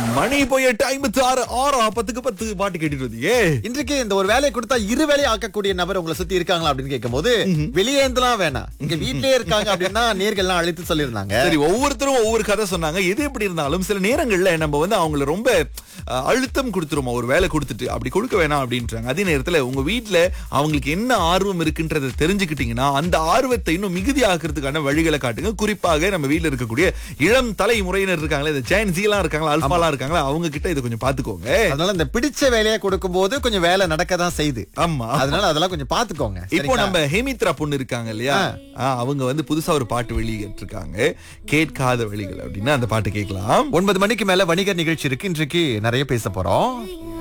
மணி போய் எட்டு ஐம்பத்தி ஆறு ஆறு பத்துக்கு பத்து பாட்டு கேட்டுட்டு வந்தீங்க இன்றைக்கு இந்த ஒரு வேலையை கொடுத்தா இரு வேலையை ஆக்கக்கூடிய நபர் உங்களை சுத்தி இருக்காங்களா அப்படின்னு கேட்கும்போது வெளியே இருந்தெல்லாம் வேணாம் இங்க வீட்லயே இருக்காங்க அப்படின்னா நேர்கள்லாம் அழைத்து சொல்லியிருந்தாங்க சரி ஒவ்வொருத்தரும் ஒவ்வொரு கதை சொன்னாங்க எது எப்படி இருந்தாலும் சில நேரங்கள்ல நம்ம வந்து அவங்கள ரொம்ப அஹ், அழுத்தம் கொடுத்துருமா ஒரு வேலை கொடுத்துட்டு அப்படி கொடுக்க வேணாம் அப்படின்றாங்க அதே நேரத்துல உங்க வீட்ல அவங்களுக்கு என்ன ஆர்வம் இருக்குன்றதை தெரிஞ்சுக்கிட்டீங்கன்னா அந்த ஆர்வத்தை இன்னும் மிகுதி ஆக்குறதுக்கான வழிகளை காட்டுங்க குறிப்பாக நம்ம வீட்ல இருக்கக்கூடிய இளம் தலைமுறையினர் இருக்காங்களே இந்த ஜெயன்சி எல்லாம் இருக்காங்களா அல்பாலாம் இருக்காங்களா அவங்க கிட்ட இதை கொஞ்சம் பாத்துக்கோங்க அதனால இந்த பிடிச்ச வேலையை கொடுக்கும் போது கொஞ்சம் வேலை நடக்க தான் செய்யுது ஆமா அதனால அதெல்லாம் கொஞ்சம் பாத்துக்கோங்க இப்போ சரிங்களா? நம்ம ஹேமித்ரா பொண்ணு இருக்காங்க இல்லையா ஆ, அவங்க வந்து புதுசா ஒரு பாட்டு வெளியிட்டு இருக்காங்க கேட்காத வழிகள் அப்படின்னா அந்த பாட்டு கேட்கலாம் ஒன்பது மணிக்கு மேல வணிகர் நிகழ்ச்சி இருக்கு இன்றைக்கு நிறைய பேச போறோம்